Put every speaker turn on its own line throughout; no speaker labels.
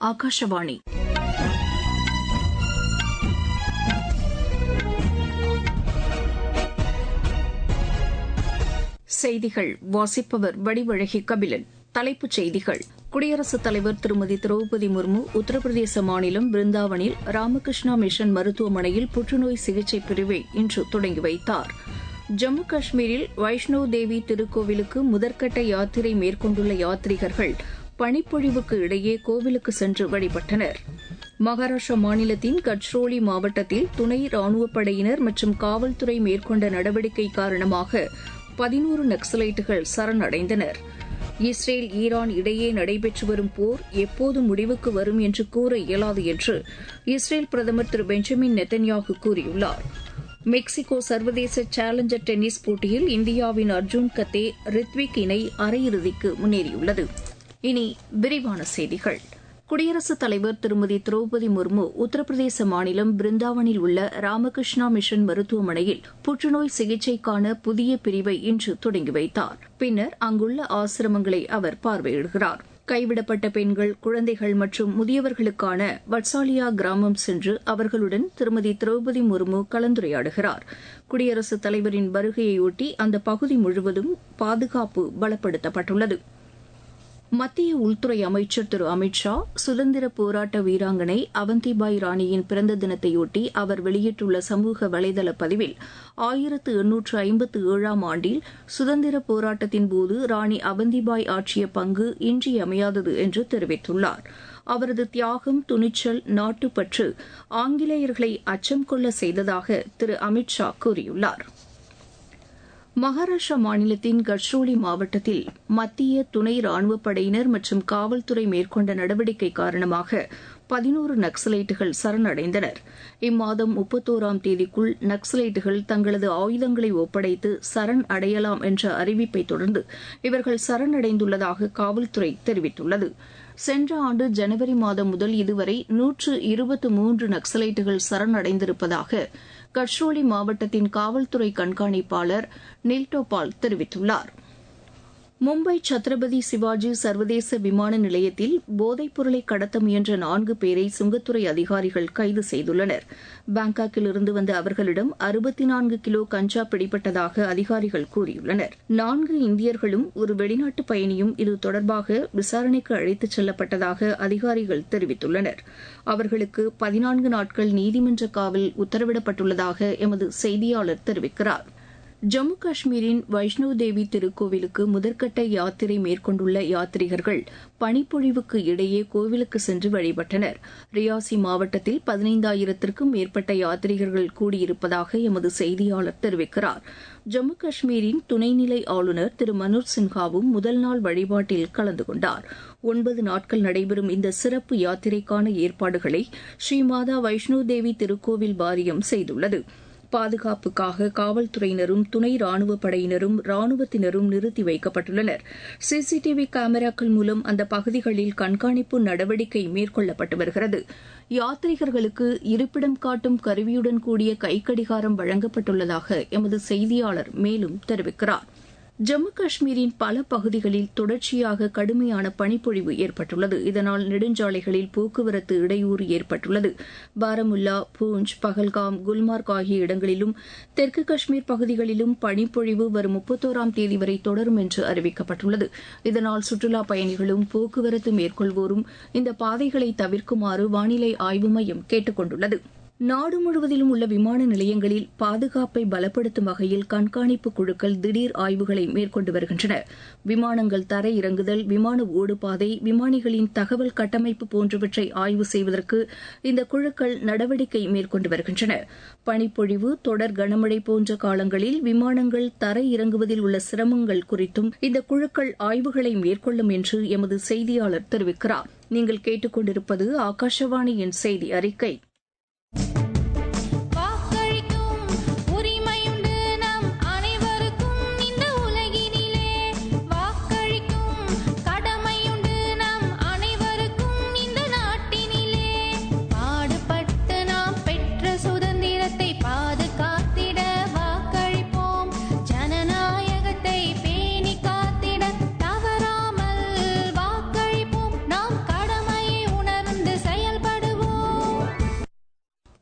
ஆகாஷவாணி செய்திகள் வாசிப்பவர் வடிவழகி கபிலன் தலைப்புச் செய்திகள் குடியரசுத் தலைவர் திருமதி திரௌபதி முர்மு உத்தரப்பிரதேச மாநிலம் பிருந்தாவனில் ராமகிருஷ்ணா மிஷன் மருத்துவமனையில் புற்றுநோய் சிகிச்சை பிரிவை இன்று தொடங்கி வைத்தார் ஜம்மு காஷ்மீரில் வைஷ்ணவ் தேவி திருக்கோவிலுக்கு முதற்கட்ட யாத்திரை மேற்கொண்டுள்ள யாத்ரீகர்கள் பனிப்பொழிவுக்கு இடையே கோவிலுக்கு சென்று வழிபட்டனர் மகாராஷ்டிரா மாநிலத்தின் கட்ச்ரோலி மாவட்டத்தில் துணை ராணுவப் படையினர் மற்றும் காவல்துறை மேற்கொண்ட நடவடிக்கை காரணமாக பதினோரு நக்சலைட்டுகள் சரணடைந்தனர் இஸ்ரேல் ஈரான் இடையே நடைபெற்று வரும் போர் எப்போது முடிவுக்கு வரும் என்று கூற இயலாது என்று இஸ்ரேல் பிரதமர் திரு பெஞ்சமின் நெத்தன்யாகு கூறியுள்ளார் மெக்சிகோ சர்வதேச சேலஞ்சர் டென்னிஸ் போட்டியில் இந்தியாவின் அர்ஜுன் கத்தே ரித்விக் இணை அரையிறுதிக்கு முன்னேறியுள்ளது இனி விரிவான செய்திகள் குடியரசுத் தலைவர் திருமதி திரௌபதி முர்மு உத்தரப்பிரதேச மாநிலம் பிருந்தாவனில் உள்ள ராமகிருஷ்ணா மிஷன் மருத்துவமனையில் புற்றுநோய் சிகிச்சைக்கான புதிய பிரிவை இன்று தொடங்கி வைத்தார் பின்னர் அங்குள்ள ஆசிரமங்களை அவர் பார்வையிடுகிறார் கைவிடப்பட்ட பெண்கள் குழந்தைகள் மற்றும் முதியவர்களுக்கான வட்சாலியா கிராமம் சென்று அவர்களுடன் திருமதி திரௌபதி முர்மு கலந்துரையாடுகிறார் குடியரசுத் தலைவரின் வருகையொட்டி அந்த பகுதி முழுவதும் பாதுகாப்பு பலப்படுத்தப்பட்டுள்ளது மத்திய உள்துறை அமைச்சர் திரு அமித் ஷா சுதந்திர போராட்ட வீராங்கனை அவந்திபாய் ராணியின் பிறந்த தினத்தையொட்டி அவர் வெளியிட்டுள்ள சமூக வலைதள பதிவில் ஆயிரத்து எண்ணூற்று ஐம்பத்து ஏழாம் ஆண்டில் சுதந்திர போராட்டத்தின் போது ராணி அவந்திபாய் ஆற்றிய பங்கு இன்றியமையாதது என்று தெரிவித்துள்ளார் அவரது தியாகம் துணிச்சல் நாட்டுப்பற்று ஆங்கிலேயர்களை அச்சம் கொள்ள செய்ததாக திரு அமித் ஷா கூறியுள்ளாா் மகாராஷ்டிரா மாநிலத்தின் கட்ச்ரோலி மாவட்டத்தில் மத்திய துணை ராணுவப் படையினர் மற்றும் காவல்துறை மேற்கொண்ட நடவடிக்கை காரணமாக பதினோரு நக்சலைட்டுகள் சரணடைந்தனர் இம்மாதம் முப்பத்தோராம் தேதிக்குள் நக்சலைட்டுகள் தங்களது ஆயுதங்களை ஒப்படைத்து சரண் அடையலாம் என்ற அறிவிப்பை தொடர்ந்து இவர்கள் சரணடைந்துள்ளதாக காவல்துறை தெரிவித்துள்ளது சென்ற ஆண்டு ஜனவரி மாதம் முதல் இதுவரை நூற்று இருபத்து மூன்று நக்சலைட்டுகள் சரணடைந்திருப்பதாக கட்ச்ரோலி மாவட்டத்தின் காவல்துறை கண்காணிப்பாளர் நில்டோபால் தெரிவித்துள்ளார் மும்பை சத்ரபதி சிவாஜி சர்வதேச விமான நிலையத்தில் போதைப் பொருளை கடத்த முயன்ற நான்கு பேரை சுங்கத்துறை அதிகாரிகள் கைது செய்துள்ளனர் பாங்காக்கில் இருந்து வந்த அவர்களிடம் அறுபத்தி நான்கு கிலோ கஞ்சா பிடிபட்டதாக அதிகாரிகள் கூறியுள்ளனர் நான்கு இந்தியர்களும் ஒரு வெளிநாட்டு பயணியும் இது தொடர்பாக விசாரணைக்கு அழைத்துச் செல்லப்பட்டதாக அதிகாரிகள் தெரிவித்துள்ளனர் அவர்களுக்கு பதினான்கு நாட்கள் நீதிமன்ற காவல் உத்தரவிடப்பட்டுள்ளதாக எமது செய்தியாளர் தெரிவிக்கிறார் ஜம்மு காஷ்மீரின் வைஷ்ணவ் தேவி திருக்கோவிலுக்கு முதற்கட்ட யாத்திரை மேற்கொண்டுள்ள யாத்ரீகர்கள் பனிப்பொழிவுக்கு இடையே கோவிலுக்கு சென்று வழிபட்டனர் ரியாசி மாவட்டத்தில் பதினைந்தாயிரத்திற்கும் மேற்பட்ட யாத்ரீகர்கள் கூடியிருப்பதாக எமது செய்தியாளர் தெரிவிக்கிறார் ஜம்மு காஷ்மீரின் துணைநிலை ஆளுநர் திரு மனோஜ் சின்ஹாவும் முதல் நாள் வழிபாட்டில் கலந்து கொண்டார் ஒன்பது நாட்கள் நடைபெறும் இந்த சிறப்பு யாத்திரைக்கான ஏற்பாடுகளை ஸ்ரீமாதா வைஷ்ணவ் தேவி திருக்கோவில் வாரியம் செய்துள்ளது பாதுகாப்புக்காக காவல்துறையினரும் துணை ராணுவப் படையினரும் ராணுவத்தினரும் நிறுத்தி வைக்கப்பட்டுள்ளனர் சிசிடிவி கேமராக்கள் மூலம் அந்த பகுதிகளில் கண்காணிப்பு நடவடிக்கை மேற்கொள்ளப்பட்டு வருகிறது யாத்ரீகர்களுக்கு இருப்பிடம் காட்டும் கருவியுடன் கூடிய கைக்கடிகாரம் வழங்கப்பட்டுள்ளதாக எமது செய்தியாளர் மேலும் தெரிவிக்கிறார் ஜம்மு காஷ்மீரின் பல பகுதிகளில் தொடர்ச்சியாக கடுமையான பனிப்பொழிவு ஏற்பட்டுள்ளது இதனால் நெடுஞ்சாலைகளில் போக்குவரத்து இடையூறு ஏற்பட்டுள்ளது பாரமுல்லா பூஞ்ச் பகல்காம் குல்மார்க் ஆகிய இடங்களிலும் தெற்கு காஷ்மீர் பகுதிகளிலும் பனிப்பொழிவு வரும் முப்பத்தோராம் தேதி வரை தொடரும் என்று அறிவிக்கப்பட்டுள்ளது இதனால் சுற்றுலாப் பயணிகளும் போக்குவரத்து மேற்கொள்வோரும் இந்த பாதைகளை தவிர்க்குமாறு வானிலை ஆய்வு மையம் கேட்டுக் கொண்டுள்ளது நாடு முழுவதிலும் உள்ள விமான நிலையங்களில் பாதுகாப்பை பலப்படுத்தும் வகையில் கண்காணிப்பு குழுக்கள் திடீர் ஆய்வுகளை மேற்கொண்டு வருகின்றன விமானங்கள் தரை இறங்குதல் விமான ஓடுபாதை விமானிகளின் தகவல் கட்டமைப்பு போன்றவற்றை ஆய்வு செய்வதற்கு இந்த குழுக்கள் நடவடிக்கை மேற்கொண்டு வருகின்றன பனிப்பொழிவு தொடர் கனமழை போன்ற காலங்களில் விமானங்கள் தரை இறங்குவதில் உள்ள சிரமங்கள் குறித்தும் இந்த குழுக்கள் ஆய்வுகளை மேற்கொள்ளும் என்று எமது செய்தியாளர் தெரிவிக்கிறார் நீங்கள் கேட்டுக்கொண்டிருப்பது ஆகாஷவாணியின் செய்தி அறிக்கை
வாக்களிக்கும் உரிமையுண்டு நம் அனைவருக்கும் இந்த உலகினிலே வாக்களிக்கும் கடமையுண்டு நம் அனைவருக்கும் இந்த நாட்டினிலே பாடுபட்டு நாம் பெற்ற சுதந்திரத்தை பாதுகாத்திட வாக்களிப்போம் ஜனநாயகத்தை பேணி காத்திட தவறாமல் வாக்களிப்போம் நாம் கடமையை உணர்ந்து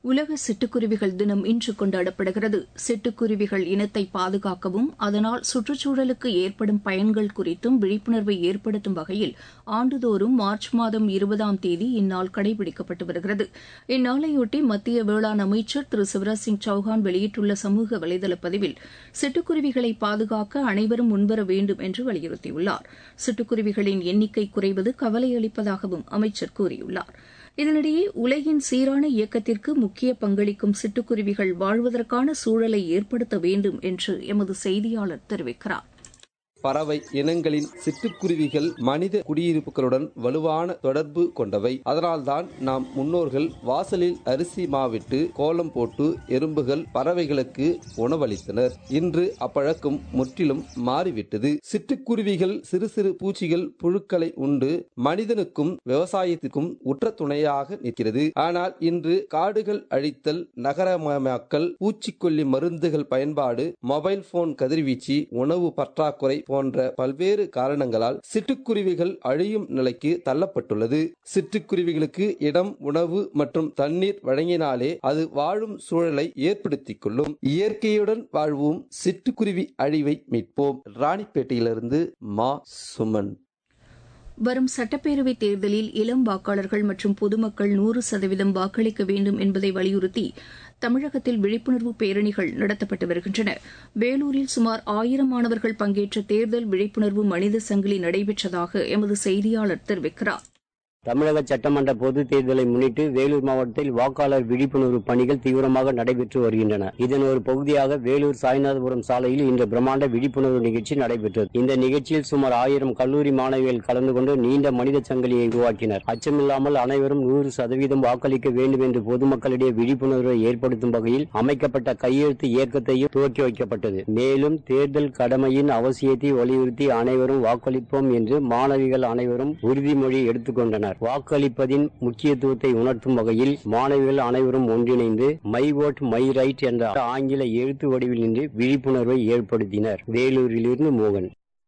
உலக சிட்டுக்குருவிகள் தினம் இன்று கொண்டாடப்படுகிறது சிட்டுக்குருவிகள் இனத்தை பாதுகாக்கவும் அதனால் சுற்றுச்சூழலுக்கு ஏற்படும் பயன்கள் குறித்தும் விழிப்புணர்வை ஏற்படுத்தும் வகையில் ஆண்டுதோறும் மார்ச் மாதம் இருபதாம் தேதி இந்நாள் கடைபிடிக்கப்பட்டு வருகிறது இந்நாளையொட்டி மத்திய வேளாண் அமைச்சர் திரு சிவராஜ் சிங் சௌஹான் வெளியிட்டுள்ள சமூக வலைதள பதிவில் சிட்டுக்குருவிகளை பாதுகாக்க அனைவரும் முன்வர வேண்டும் என்று வலியுறுத்தியுள்ளார் சிட்டுக்குருவிகளின் எண்ணிக்கை குறைவது கவலை அளிப்பதாகவும் அமைச்சர் கூறியுள்ளார் இதனிடையே உலகின் சீரான இயக்கத்திற்கு முக்கிய பங்களிக்கும் சிட்டுக்குருவிகள் வாழ்வதற்கான சூழலை ஏற்படுத்த வேண்டும் என்று எமது செய்தியாளர் தெரிவிக்கிறார்
பறவை இனங்களின் சிட்டுக்குருவிகள் மனித குடியிருப்புகளுடன் வலுவான தொடர்பு கொண்டவை அதனால்தான் நாம் முன்னோர்கள் வாசலில் அரிசி மாவிட்டு கோலம் போட்டு எறும்புகள் பறவைகளுக்கு உணவளித்தனர் இன்று அப்பழக்கம் முற்றிலும் மாறிவிட்டது சிட்டுக்குருவிகள் சிறு சிறு பூச்சிகள் புழுக்களை உண்டு மனிதனுக்கும் விவசாயத்திற்கும் உற்ற துணையாக நிற்கிறது ஆனால் இன்று காடுகள் அழித்தல் நகரமயமாக்கல் பூச்சிக்கொல்லி மருந்துகள் பயன்பாடு மொபைல் போன் கதிர்வீச்சு உணவு பற்றாக்குறை போன்ற பல்வேறு காரணங்களால் சிட்டுக்குருவிகள் அழியும் நிலைக்கு தள்ளப்பட்டுள்ளது சிட்டுக்குருவிகளுக்கு இடம் உணவு மற்றும் தண்ணீர் வழங்கினாலே அது வாழும் சூழலை ஏற்படுத்திக் கொள்ளும் இயற்கையுடன் வாழ்வோம் சிட்டுக்குருவி அழிவை மீட்போம் ராணிப்பேட்டையிலிருந்து மா சுமன்
வரும் சட்டப்பேரவைத் தேர்தலில் இளம் வாக்காளர்கள் மற்றும் பொதுமக்கள் நூறு சதவீதம் வாக்களிக்க வேண்டும் என்பதை வலியுறுத்தி தமிழகத்தில் விழிப்புணர்வு பேரணிகள் நடத்தப்பட்டு வருகின்றன வேலூரில் சுமார் ஆயிரம் மாணவர்கள் பங்கேற்ற தேர்தல் விழிப்புணர்வு மனித சங்கிலி நடைபெற்றதாக எமது செய்தியாளர் தெரிவிக்கிறார்
தமிழக சட்டமன்ற பொதுத் தேர்தலை முன்னிட்டு வேலூர் மாவட்டத்தில் வாக்காளர் விழிப்புணர்வு பணிகள் தீவிரமாக நடைபெற்று வருகின்றன இதன் ஒரு பகுதியாக வேலூர் சாய்நாதபுரம் சாலையில் இன்று பிரம்மாண்ட விழிப்புணர்வு நிகழ்ச்சி நடைபெற்றது இந்த நிகழ்ச்சியில் சுமார் ஆயிரம் கல்லூரி மாணவிகள் கலந்து கொண்டு நீண்ட மனித சங்கிலியை உருவாக்கினர் அச்சமில்லாமல் அனைவரும் நூறு சதவீதம் வாக்களிக்க வேண்டும் என்று பொதுமக்களிடையே விழிப்புணர்வை ஏற்படுத்தும் வகையில் அமைக்கப்பட்ட கையெழுத்து இயக்கத்தையும் துவக்கி வைக்கப்பட்டது மேலும் தேர்தல் கடமையின் அவசியத்தை வலியுறுத்தி அனைவரும் வாக்களிப்போம் என்று மாணவிகள் அனைவரும் உறுதிமொழி எடுத்துக்கொண்டனர் வாக்களிப்பதின் முக்கியத்துவத்தை உணர்த்தும் வகையில் மாணவிகள் அனைவரும் ஒன்றிணைந்து மை ஓட் மை ரைட் என்ற ஆங்கில எழுத்து வடிவில் நின்று விழிப்புணர்வை ஏற்படுத்தினர் வேலூரிலிருந்து மோகன்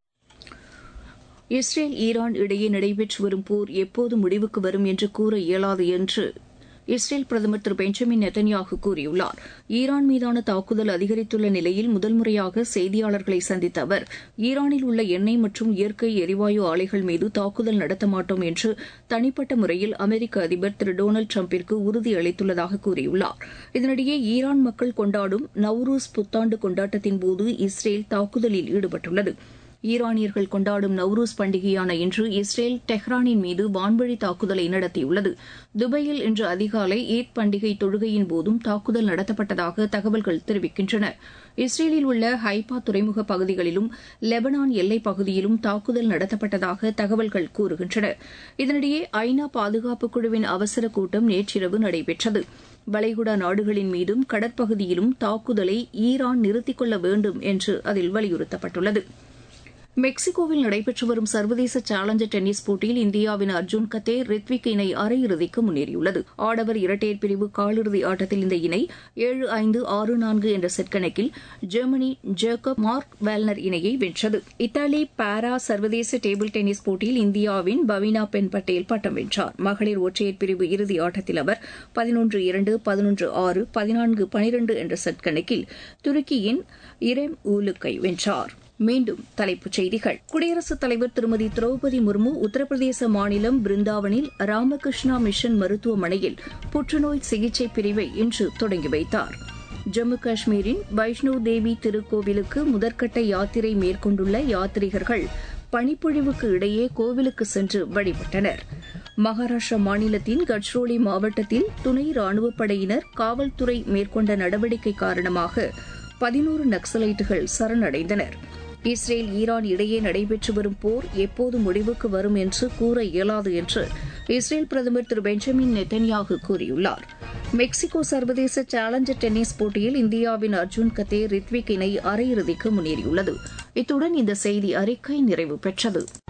இஸ்ரேல் ஈரான் இடையே நடைபெற்று வரும் போர் எப்போது முடிவுக்கு வரும் என்று கூற இயலாது என்று இஸ்ரேல் பிரதமர் திரு பெஞ்சமின் நெத்தன்யாகு கூறியுள்ளார் ஈரான் மீதான தாக்குதல் அதிகரித்துள்ள நிலையில் முதல் முறையாக செய்தியாளர்களை சந்தித்த அவர் ஈரானில் உள்ள எண்ணெய் மற்றும் இயற்கை எரிவாயு ஆலைகள் மீது தாக்குதல் நடத்த மாட்டோம் என்று தனிப்பட்ட முறையில் அமெரிக்க அதிபர் திரு டொனால்டு டிரம்பிற்கு உறுதியளித்துள்ளதாக கூறியுள்ளார் இதனிடையே ஈரான் மக்கள் கொண்டாடும் நவ்ரூஸ் புத்தாண்டு கொண்டாட்டத்தின் போது இஸ்ரேல் தாக்குதலில் ஈடுபட்டுள்ளது ஈரானியர்கள் கொண்டாடும் நவ்ரூஸ் பண்டிகையான இன்று இஸ்ரேல் டெஹ்ரானின் மீது வான்வழி தாக்குதலை நடத்தியுள்ளது துபாயில் இன்று அதிகாலை ஈத் பண்டிகை தொழுகையின் போதும் தாக்குதல் நடத்தப்பட்டதாக தகவல்கள் தெரிவிக்கின்றன இஸ்ரேலில் உள்ள ஹைபா துறைமுக பகுதிகளிலும் லெபனான் எல்லைப் பகுதியிலும் தாக்குதல் நடத்தப்பட்டதாக தகவல்கள் கூறுகின்றன இதனிடையே ஐநா பாதுகாப்பு குழுவின் அவசர கூட்டம் நேற்றிரவு நடைபெற்றது வளைகுடா நாடுகளின் மீதும் கடற்பகுதியிலும் தாக்குதலை ஈரான் நிறுத்திக் கொள்ள வேண்டும் என்று அதில் வலியுறுத்தப்பட்டுள்ளது மெக்சிகோவில் நடைபெற்று வரும் சர்வதேச சேலஞ்சர் டென்னிஸ் போட்டியில் இந்தியாவின் அர்ஜுன் கத்தே ரித்விக் இணை அரையிறுதிக்கு முன்னேறியுள்ளது ஆடவர் இரட்டையர் பிரிவு காலிறுதி ஆட்டத்தில் இந்த இணை ஏழு ஐந்து ஆறு நான்கு என்ற செட் கணக்கில் ஜெர்மனி ஜேக்கப் மார்க் வேல்னர் இணையை வென்றது இத்தாலி பாரா சர்வதேச டேபிள் டென்னிஸ் போட்டியில் இந்தியாவின் பவீனா பென் பட்டேல் பட்டம் வென்றார் மகளிர் ஒற்றையர் பிரிவு இறுதி ஆட்டத்தில் அவர் பதினொன்று இரண்டு பதினொன்று ஆறு பதினான்கு பனிரண்டு என்ற செட் கணக்கில் துருக்கியின் இரேம் ஊலுக்கை வென்றார் மீண்டும் தலைப்புச் செய்திகள் குடியரசுத் தலைவர் திருமதி திரௌபதி முர்மு உத்தரப்பிரதேச மாநிலம் பிருந்தாவனில் ராமகிருஷ்ணா மிஷன் மருத்துவமனையில் புற்றுநோய் சிகிச்சை பிரிவை இன்று தொடங்கி வைத்தார் ஜம்மு காஷ்மீரின் வைஷ்ணவ் தேவி திருக்கோவிலுக்கு முதற்கட்ட யாத்திரை மேற்கொண்டுள்ள யாத்ரீகர்கள் பனிப்பொழிவுக்கு இடையே கோவிலுக்கு சென்று வழிபட்டனர் மகாராஷ்டிரா மாநிலத்தின் கட்ச்ரோலி மாவட்டத்தில் துணை ராணுவப் படையினர் காவல்துறை மேற்கொண்ட நடவடிக்கை காரணமாக பதினோரு நக்சலைட்டுகள் சரணடைந்தனர் இஸ்ரேல் ஈரான் இடையே நடைபெற்று வரும் போர் எப்போது முடிவுக்கு வரும் என்று கூற இயலாது என்று இஸ்ரேல் பிரதமர் திரு பெஞ்சமின் நெத்தன்யாகு கூறியுள்ளார் மெக்சிகோ சர்வதேச சேலஞ்சர் டென்னிஸ் போட்டியில் இந்தியாவின் அர்ஜுன் கத்தே ரித்விக் இணை அரையிறுதிக்கு முன்னேறியுள்ளது இத்துடன் இந்த செய்தி அறிக்கை நிறைவு பெற்றது